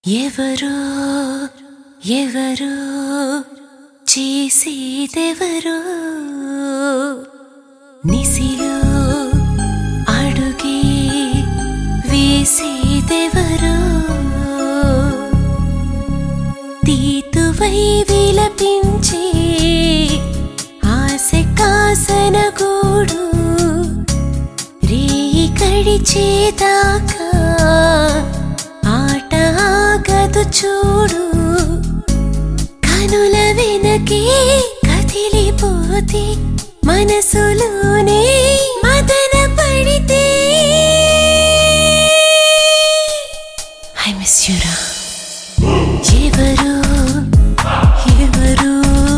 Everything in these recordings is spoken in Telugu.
ఎవరో ఎవరో చేసేదెవరో నిసిలో అడుగే వేసేదెవరో తీతువై విలపించే ఆశ కాసన గూడు రేయి కడిచేదాకా ఆట ఆగదు చూడు కనుల వెనకే కదిలిపోతే మనసులోనే మదన పడితే ఐ మిస్ యురా ఎవరు ఎవరు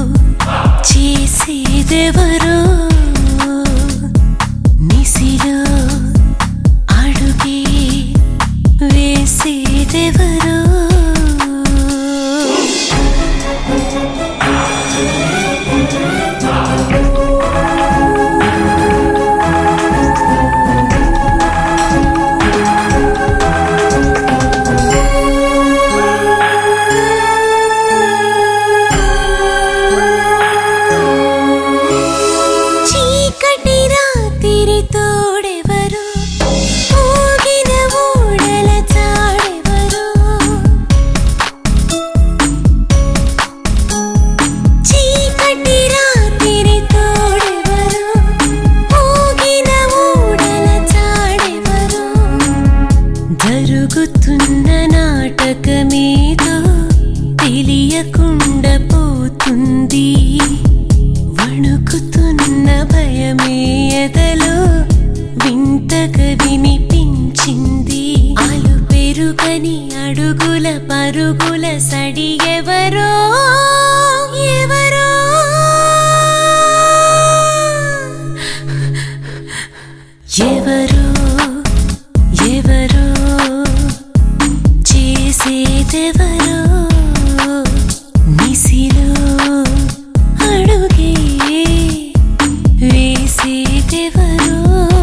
చేసేదెవరు నిసిలో అడుగే వేసేదెవరు చీకటి రాత్రి తోడెవరు ఊగిన ఊడల చాడెవరు చీకటి రాత్రి తోడెవరు ఊగిన ఊడల చాడెవరు జరుగుతున్న నాటకమేదో తెలియకుండా పోతుంది వణుకుతున్న భయమే ఎదలో వింతగా వినిపించింది అలు పెరుగని అడుగుల పరుగుల సడి ఎవరో ఎవరో ఎవరో ఎవరో చేసేదెవరో నిసిలో అడుగే వేసేదెవరో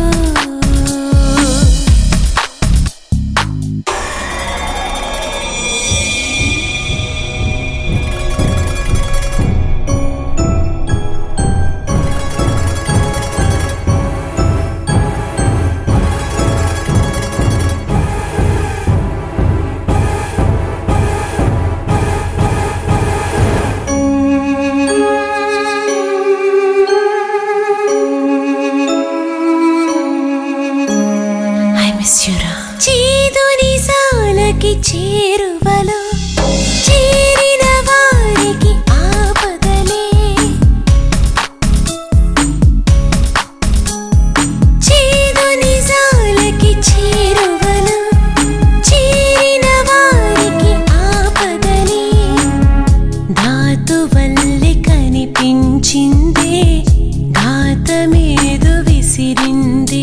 ఐ మిస్ యురా చేదుని సాలకి చేరువలో చేరిన వారికి ఆపదలే చేదుని సాలకి చేరువలో చేరిన వారికి ఆపదలే ధాతు వల్లే కనిపించిందే ఘాతమేదు విసిరిందే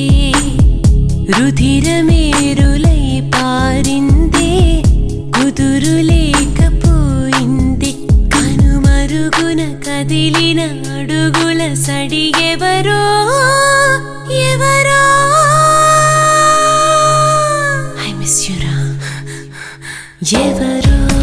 రుధిరమేరులై పారిందే కుదురు లేకపోయింది కనుమరుగున కదిలిన అడుగుల సడి ఎవరో ఎవరో ఐ మిస్ యురా ఎవరో